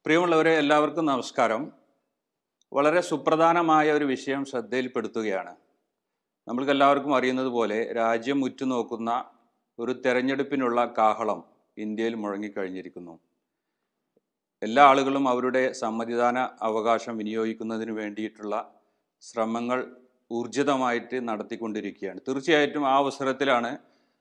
പ്രിയമുള്ളവരെ എല്ലാവർക്കും നമസ്കാരം വളരെ സുപ്രധാനമായ ഒരു വിഷയം ശ്രദ്ധയിൽപ്പെടുത്തുകയാണ് നമ്മൾക്ക് എല്ലാവർക്കും അറിയുന്നത് പോലെ രാജ്യം ഉറ്റുനോക്കുന്ന ഒരു തെരഞ്ഞെടുപ്പിനുള്ള കാഹളം ഇന്ത്യയിൽ മുഴങ്ങിക്കഴിഞ്ഞിരിക്കുന്നു എല്ലാ ആളുകളും അവരുടെ സമ്മതിദാന അവകാശം വിനിയോഗിക്കുന്നതിന് വേണ്ടിയിട്ടുള്ള ശ്രമങ്ങൾ ഊർജിതമായിട്ട് നടത്തിക്കൊണ്ടിരിക്കുകയാണ് തീർച്ചയായിട്ടും ആ അവസരത്തിലാണ്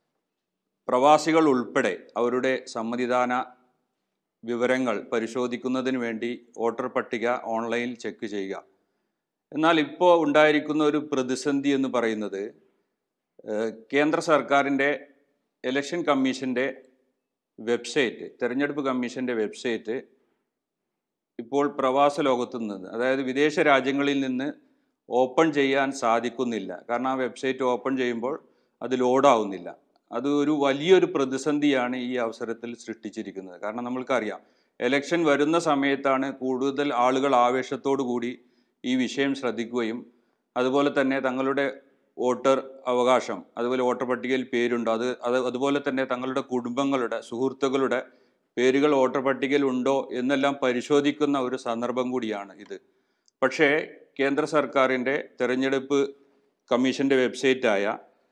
പ്രവാസികൾ ഉൾപ്പെടെ അവരുടെ സമ്മതിദാന വിവരങ്ങൾ പരിശോധിക്കുന്നതിന് വേണ്ടി വോട്ടർ പട്ടിക ഓൺലൈനിൽ ചെക്ക് ചെയ്യുക എന്നാൽ ഇപ്പോൾ ഉണ്ടായിരിക്കുന്ന ഒരു പ്രതിസന്ധി എന്ന് പറയുന്നത് ഏഹ്, കേന്ദ്ര സർക്കാരിൻ്റെ ഇലക്ഷൻ കമ്മീഷൻ്റെ വെബ്സൈറ്റ് തെരഞ്ഞെടുപ്പ് കമ്മീഷൻ്റെ വെബ്സൈറ്റ് ഇപ്പോൾ പ്രവാസ ലോകത്തു നിന്ന് അതായത് വിദേശ രാജ്യങ്ങളിൽ നിന്ന് ഓപ്പൺ ചെയ്യാൻ സാധിക്കുന്നില്ല കാരണം ആ വെബ്സൈറ്റ് ഓപ്പൺ ചെയ്യുമ്പോൾ അത് ലോഡാവുന്നില്ല അത് ഒരു വലിയൊരു പ്രതിസന്ധിയാണ് ഈ അവസരത്തിൽ സൃഷ്ടിച്ചിരിക്കുന്നത് കാരണം നമ്മൾക്കറിയാം എലക്ഷൻ വരുന്ന സമയത്താണ് കൂടുതൽ ആളുകൾ ആവേശത്തോടു കൂടി ഈ വിഷയം ശ്രദ്ധിക്കുകയും അതുപോലെ തന്നെ തങ്ങളുടെ വോട്ടർ അവകാശം അതുപോലെ വോട്ടർ പട്ടികയിൽ പേരുണ്ടോ അത് അത് അതുപോലെ തന്നെ തങ്ങളുടെ കുടുംബങ്ങളുടെ സുഹൃത്തുക്കളുടെ പേരുകൾ വോട്ടർ പട്ടികയിൽ ഉണ്ടോ എന്നെല്ലാം പരിശോധിക്കുന്ന ഒരു സന്ദർഭം കൂടിയാണ് ഇത് പക്ഷേ കേന്ദ്ര സർക്കാരിൻ്റെ തെരഞ്ഞെടുപ്പ് കമ്മീഷൻ്റെ വെബ്സൈറ്റായ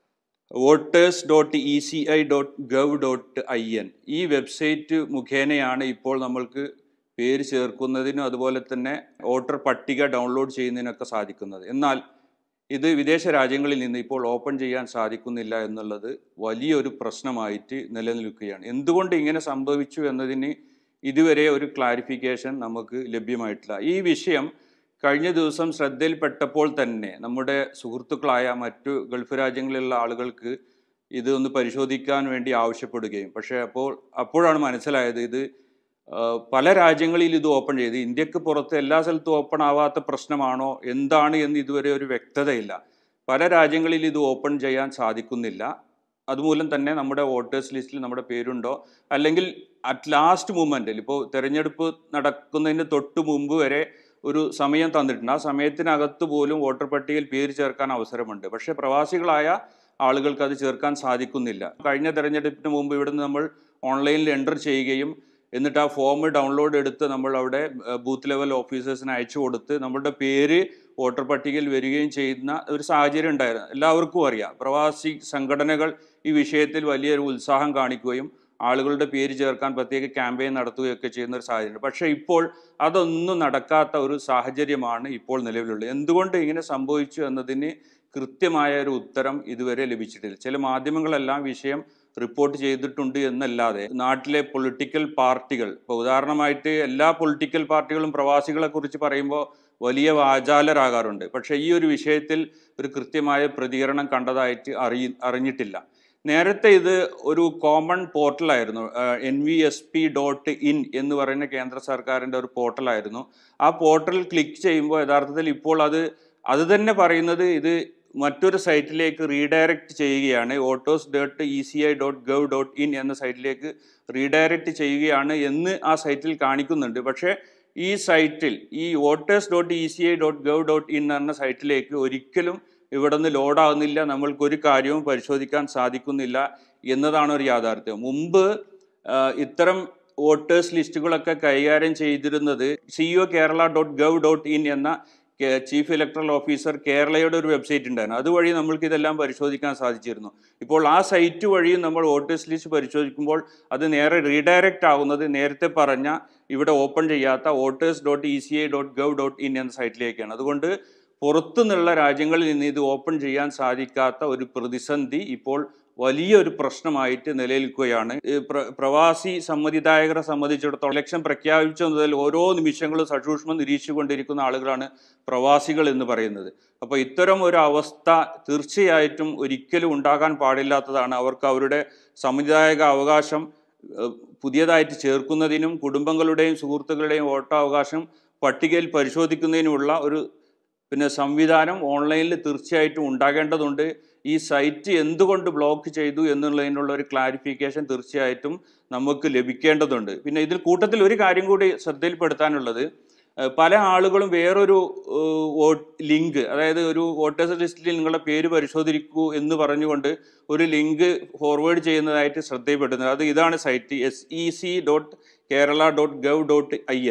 voters dot E C I dot gov dot I N ഈ വെബ്സൈറ്റ് മുഖേനയാണ് ഇപ്പോൾ നമ്മൾക്ക് പേര് ചേർക്കുന്നതിനും അതുപോലെ തന്നെ വോട്ടർ പട്ടിക ഡൗൺലോഡ് ചെയ്യുന്നതിനൊക്കെ സാധിക്കുന്നത് എന്നാൽ ഇത് വിദേശ രാജ്യങ്ങളിൽ നിന്ന് ഇപ്പോൾ ഓപ്പൺ ചെയ്യാൻ സാധിക്കുന്നില്ല എന്നുള്ളത് വലിയൊരു പ്രശ്നമായിട്ട് നിലനിൽക്കുകയാണ് എന്തുകൊണ്ട് ഇങ്ങനെ സംഭവിച്ചു എന്നതിന് ഇതുവരെ ഒരു ക്ലാരിഫിക്കേഷൻ നമുക്ക് ലഭ്യമായിട്ടില്ല ഈ വിഷയം കഴിഞ്ഞ ദിവസം ശ്രദ്ധയിൽപ്പെട്ടപ്പോൾ തന്നെ നമ്മുടെ സുഹൃത്തുക്കളായ മറ്റു ഗൾഫ് രാജ്യങ്ങളിലുള്ള ആളുകൾക്ക് ഇത് ഒന്ന് പരിശോധിക്കാൻ വേണ്ടി ആവശ്യപ്പെടുകയും പക്ഷേ അപ്പോൾ അപ്പോഴാണ് മനസ്സിലായത് ഇത് ആ, പല രാജ്യങ്ങളിൽ ഇത് ഓപ്പൺ ചെയ്ത് ഇന്ത്യക്ക് പുറത്ത് എല്ലാ സ്ഥലത്തും ഓപ്പൺ ആവാത്ത പ്രശ്നമാണോ എന്താണ് എന്ന് ഇതുവരെ ഒരു വ്യക്തതയില്ല പല രാജ്യങ്ങളിൽ ഇത് ഓപ്പൺ ചെയ്യാൻ സാധിക്കുന്നില്ല അതുമൂലം തന്നെ നമ്മുടെ വോട്ടേഴ്സ് ലിസ്റ്റിൽ നമ്മുടെ പേരുണ്ടോ അല്ലെങ്കിൽ അറ്റ് ലാസ്റ്റ് മൂമെൻറ്റിൽ ഇപ്പോൾ തെരഞ്ഞെടുപ്പ് നടക്കുന്നതിന് തൊട്ട് മുമ്പ് വരെ ഒരു സമയം തന്നിട്ടുണ്ട് ആ സമയത്തിനകത്ത് പോലും വോട്ടർ പട്ടികയിൽ പേര് ചേർക്കാൻ അവസരമുണ്ട് പക്ഷേ പ്രവാസികളായ ആളുകൾക്ക് അത് ചേർക്കാൻ സാധിക്കുന്നില്ല കഴിഞ്ഞ തെരഞ്ഞെടുപ്പിന് മുമ്പ് ഇവിടുന്ന് നമ്മൾ ഓൺലൈനിൽ എൻ്റർ ചെയ്യുകയും എന്നിട്ട് ആ ഫോം ഡൗൺലോഡ് എടുത്ത് നമ്മൾ അവിടെ ബൂത്ത് ലെവൽ ഓഫീസേഴ്സിന് അയച്ചു കൊടുത്ത് നമ്മളുടെ പേര് വോട്ടർ പട്ടികയിൽ വരികയും ചെയ്യുന്ന ഒരു സാഹചര്യം ഉണ്ടായിരുന്നു എല്ലാവർക്കും അറിയാം പ്രവാസി സംഘടനകൾ ഈ വിഷയത്തിൽ വലിയൊരു ഉത്സാഹം കാണിക്കുകയും ആളുകളുടെ പേര് ചേർക്കാൻ പ്രത്യേക ക്യാമ്പയിൻ നടത്തുകയൊക്കെ ചെയ്യുന്ന ഒരു സാഹചര്യം പക്ഷേ ഇപ്പോൾ അതൊന്നും നടക്കാത്ത ഒരു സാഹചര്യമാണ് ഇപ്പോൾ നിലവിലുള്ളത് എന്തുകൊണ്ട് ഇങ്ങനെ സംഭവിച്ചു എന്നതിന് കൃത്യമായ ഒരു ഉത്തരം ഇതുവരെ ലഭിച്ചിട്ടില്ല ചില മാധ്യമങ്ങളെല്ലാം വിഷയം റിപ്പോർട്ട് ചെയ്തിട്ടുണ്ട് എന്നല്ലാതെ നാട്ടിലെ പൊളിറ്റിക്കൽ പാർട്ടികൾ ഇപ്പോൾ ഉദാഹരണമായിട്ട് എല്ലാ പൊളിറ്റിക്കൽ പാർട്ടികളും പ്രവാസികളെ കുറിച്ച് പറയുമ്പോൾ വലിയ വാചാലരാകാറുണ്ട് പക്ഷേ ഈ ഒരു വിഷയത്തിൽ ഒരു കൃത്യമായ പ്രതികരണം കണ്ടതായിട്ട് അറിയി അറിഞ്ഞിട്ടില്ല നേരത്തെ ഇത് ഒരു കോമൺ പോർട്ടലായിരുന്നു N V S P dot in എന്ന് പറയുന്ന കേന്ദ്ര സർക്കാരിൻ്റെ ഒരു പോർട്ടലായിരുന്നു ആ പോർട്ടൽ ക്ലിക്ക് ചെയ്യുമ്പോൾ യഥാർത്ഥത്തിൽ ഇപ്പോൾ അത് അത് തന്നെ പറയുന്നത് ഇത് മറ്റൊരു സൈറ്റിലേക്ക് റീഡയറക്റ്റ് ചെയ്യുകയാണ് voters dot E C I dot gov dot in എന്ന സൈറ്റിലേക്ക് റീഡയറക്റ്റ് ചെയ്യുകയാണ് എന്ന് ആ സൈറ്റിൽ കാണിക്കുന്നുണ്ട് പക്ഷേ ഈ സൈറ്റിൽ ഈ voters dot E C I dot gov dot in എന്ന സൈറ്റിലേക്ക് ഒരിക്കലും ഇവിടെ നിന്ന് ലോഡാകുന്നില്ല നമ്മൾക്ക് ഒരു കാര്യവും പരിശോധിക്കാൻ സാധിക്കുന്നില്ല എന്നതാണ് ഒരു യാഥാർത്ഥ്യം മുമ്പ് ആ, ഇത്തരം വോട്ടേഴ്സ് ലിസ്റ്റുകളൊക്കെ കൈകാര്യം ചെയ്തിരുന്നത് C O Kerala dot gov dot in എന്ന കേ- ചീഫ് ഇലക്ട്രൽ ഓഫീസർ കേരളയുടെ ഒരു വെബ്സൈറ്റ് ഉണ്ടായിരുന്നു അതുവഴി നമ്മൾക്ക് ഇതെല്ലാം പരിശോധിക്കാൻ സാധിച്ചിരുന്നു ഇപ്പോൾ ആ സൈറ്റ് വഴിയും നമ്മൾ വോട്ടേഴ്സ് ലിസ്റ്റ് പരിശോധിക്കുമ്പോൾ അത് നേരെ റീഡയറക്റ്റ് ആകുന്നത് നേരത്തെ പറഞ്ഞ ഇവിടെ ഓപ്പൺ ചെയ്യാത്ത voters dot E C I dot gov dot in എന്ന സൈറ്റിലേക്കാണ് അതുകൊണ്ട് പുറത്തു നിന്നുള്ള രാജ്യങ്ങളിൽ നിന്ന് ഇത് ഓപ്പൺ ചെയ്യാൻ സാധിക്കാത്ത ഒരു പ്രതിസന്ധി ഇപ്പോൾ വലിയൊരു പ്രശ്നമായിട്ട് നിലനിൽക്കുകയാണ് ഈ പ്ര- പ്രവാസി സമ്മതിദായകരെ സംബന്ധിച്ചിടത്തോളം ഇലക്ഷൻ പ്രഖ്യാപിച്ച മുതൽ ഓരോ നിമിഷങ്ങളും സസൂക്ഷ്മം നിരീക്ഷിച്ചുകൊണ്ടിരിക്കുന്ന ആളുകളാണ് പ്രവാസികൾ എന്ന് പറയുന്നത് അപ്പോൾ ഇത്തരം ഒരു അവസ്ഥ തീർച്ചയായിട്ടും ഒരിക്കലും ഉണ്ടാകാൻ പാടില്ലാത്തതാണ് അവർക്ക് അവരുടെ സമുദായിക അവകാശം ഏഹ്, പുതിയതായിട്ട് ചേർക്കുന്നതിനും കുടുംബങ്ങളുടെയും സുഹൃത്തുക്കളുടെയും വോട്ടവകാശം പട്ടികയിൽ പരിശോധിക്കുന്നതിനുമുള്ള ഒരു പിന്നെ സംവിധാനം ഓൺലൈനിൽ തീർച്ചയായിട്ടും ഉണ്ടാകേണ്ടതുണ്ട് ഈ സൈറ്റ് എന്തുകൊണ്ട് ബ്ലോക്ക് ചെയ്തു എന്നുള്ളതിനുള്ള ഒരു ക്ലാരിഫിക്കേഷൻ തീർച്ചയായിട്ടും നമുക്ക് ലഭിക്കേണ്ടതുണ്ട് പിന്നെ ഇതിൽ കൂട്ടത്തിൽ ഒരു കാര്യം കൂടി ശ്രദ്ധയിൽപ്പെടുത്താനുള്ളത് ഏഹ് പല ആളുകളും വേറൊരു ഏഹ്, വോട്ട് ലിങ്ക് അതായത് ഒരു വോട്ടേഴ്സ് ലിസ്റ്റിൽ നിങ്ങളുടെ പേര് പരിശോധിക്കൂ എന്ന് പറഞ്ഞുകൊണ്ട് ഒരു ലിങ്ക് ഫോർവേഡ് ചെയ്യുന്നതായിട്ട് ശ്രദ്ധയിൽപ്പെടുന്നത് അത് ഇതാണ് site S E C dot Kerala dot gov dot I N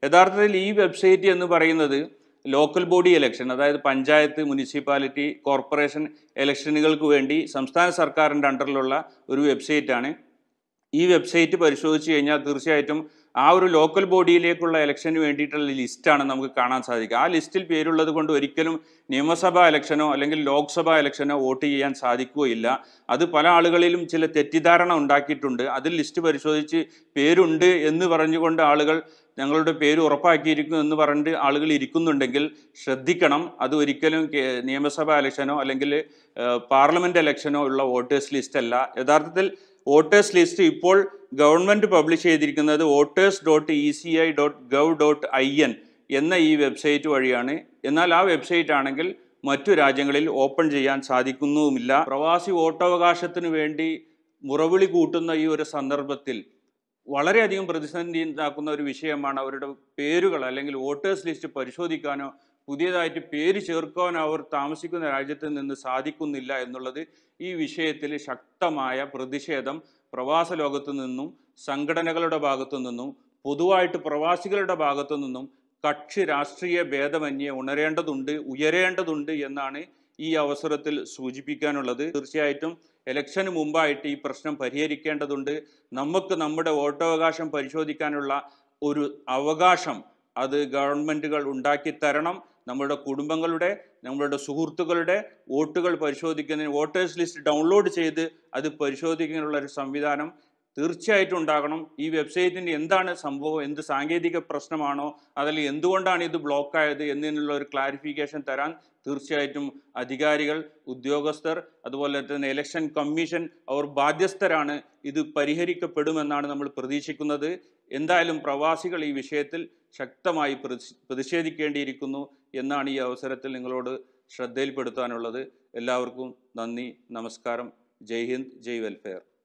യഥാർത്ഥത്തിൽ ഈ വെബ്സൈറ്റ് എന്ന് പറയുന്നത് ലോക്കൽ ബോഡി ഇലക്ഷൻ അതായത് പഞ്ചായത്ത് മുനിസിപ്പാലിറ്റി കോർപ്പറേഷൻ ഇലക്ഷനുകൾക്ക് വേണ്ടി സംസ്ഥാന സർക്കാരിൻ്റെ അണ്ടറിലുള്ള ഒരു വെബ്സൈറ്റാണ് ഈ വെബ്സൈറ്റ് പരിശോധിച്ച് കഴിഞ്ഞാൽ തീർച്ചയായിട്ടും ആ ഒരു ലോക്കൽ ബോഡിയിലേക്കുള്ള ഇലക്ഷന് വേണ്ടിയിട്ടുള്ള ലിസ്റ്റാണ് നമുക്ക് കാണാൻ സാധിക്കുക ആ ലിസ്റ്റിൽ പേരുള്ളത് കൊണ്ട് ഒരിക്കലും നിയമസഭാ ഇലക്ഷനോ അല്ലെങ്കിൽ ലോക്സഭാ ഇലക്ഷനോ വോട്ട് ചെയ്യാൻ സാധിക്കുകയില്ല അത് പല ആളുകളിലും ചില തെറ്റിദ്ധാരണ ഉണ്ടാക്കിയിട്ടുണ്ട് അതിൽ ലിസ്റ്റ് പരിശോധിച്ച് പേരുണ്ട് എന്ന് പറഞ്ഞുകൊണ്ട് ആളുകൾ ഞങ്ങളുടെ പേര് ഉറപ്പാക്കിയിരിക്കുന്നു എന്ന് പറഞ്ഞിട്ട് ആളുകൾ ഇരിക്കുന്നുണ്ടെങ്കിൽ ശ്രദ്ധിക്കണം അത് ഒരിക്കലും കേ- നിയമസഭാ ഇലക്ഷനോ അല്ലെങ്കിൽ ഏഹ്, പാർലമെന്റ് ഇലക്ഷനോ ഉള്ള വോട്ടേഴ്സ് ലിസ്റ്റ് അല്ല യഥാർത്ഥത്തിൽ വോട്ടേഴ്സ് ലിസ്റ്റ് ഇപ്പോൾ ഗവൺമെന്റ് പബ്ലിഷ് ചെയ്തിരിക്കുന്നത് voters dot E C I dot gov dot I N എന്ന ഈ വെബ്സൈറ്റ് വഴിയാണ് എന്നാൽ ആ വെബ്സൈറ്റ് ആണെങ്കിൽ മറ്റു രാജ്യങ്ങളിൽ ഓപ്പൺ ചെയ്യാൻ സാധിക്കുന്നുമില്ല പ്രവാസി വോട്ടവകാശത്തിന് വേണ്ടി മുറവിളി കൂട്ടുന്ന ഈ ഒരു സന്ദർഭത്തിൽ വളരെയധികം പ്രതിസന്ധി ഉണ്ടാക്കുന്ന ഒരു വിഷയമാണ് അവരുടെ പേരുകൾ അല്ലെങ്കിൽ വോട്ടേഴ്സ് ലിസ്റ്റ് പരിശോധിക്കാനോ പുതിയതായിട്ട് പേര് ചേർക്കാനോ അവർ താമസിക്കുന്ന രാജ്യത്ത് നിന്ന് സാധിക്കുന്നില്ല എന്നുള്ളത് ഈ വിഷയത്തിൽ ശക്തമായ പ്രതിഷേധം പ്രവാസ ലോകത്തു നിന്നും സംഘടനകളുടെ ഭാഗത്തു നിന്നും പൊതുവായിട്ട് പ്രവാസികളുടെ ഭാഗത്തു നിന്നും കക്ഷി രാഷ്ട്രീയ ഭേദമന്യേ ഉണരേണ്ടതുണ്ട് ഉയരേണ്ടതുണ്ട് എന്നാണ് ഈ അവസരത്തിൽ സൂചിപ്പിക്കാനുള്ളത് തീർച്ചയായിട്ടും ഇലക്ഷന് മുമ്പായിട്ട് ഈ പ്രശ്നം പരിഹരിക്കേണ്ടതുണ്ട് നമുക്ക് നമ്മുടെ വോട്ടവകാശം പരിശോധിക്കാനുള്ള ഒരു അവകാശം അത് ഗവൺമെൻറ്റുകൾ ഉണ്ടാക്കി തരണം നമ്മുടെ കുടുംബങ്ങളുടെ നമ്മളുടെ സുഹൃത്തുക്കളുടെ വോട്ടുകൾ പരിശോധിക്കുന്നതിന് വോട്ടേഴ്സ് ലിസ്റ്റ് ഡൗൺലോഡ് ചെയ്ത് അത് പരിശോധിക്കാനുള്ള ഒരു സംവിധാനം തീർച്ചയായിട്ടും ഉണ്ടാകണം ഈ വെബ്സൈറ്റിന് എന്താണ് സംഭവം എന്ത് സാങ്കേതിക പ്രശ്നമാണോ അതല്ല എന്തുകൊണ്ടാണ് ഇത് ബ്ലോക്ക് ആയത് എന്നതിനുള്ള ഒരു ക്ലാരിഫിക്കേഷൻ തരാൻ തീർച്ചയായിട്ടും അധികാരികൾ ഉദ്യോഗസ്ഥർ അതുപോലെ തന്നെ ഇലക്ഷൻ കമ്മീഷൻ അവർ ബാധ്യസ്ഥരാണ് ഇത് പരിഹരിക്കപ്പെടുമെന്നാണ് നമ്മൾ പ്രതീക്ഷിക്കുന്നത് എന്തായാലും പ്രവാസികൾ ഈ വിഷയത്തിൽ ശക്തമായി പ്രതി- പ്രതിഷേധിക്കേണ്ടിയിരിക്കുന്നു എന്നാണ് ഈ അവസരത്തിൽ നിങ്ങളോട് ശ്രദ്ധയിൽപ്പെടുത്താനുള്ളത് എല്ലാവർക്കും നന്ദി നമസ്കാരം ജയ് ഹിന്ദ് ജയ് വെൽഫെയർ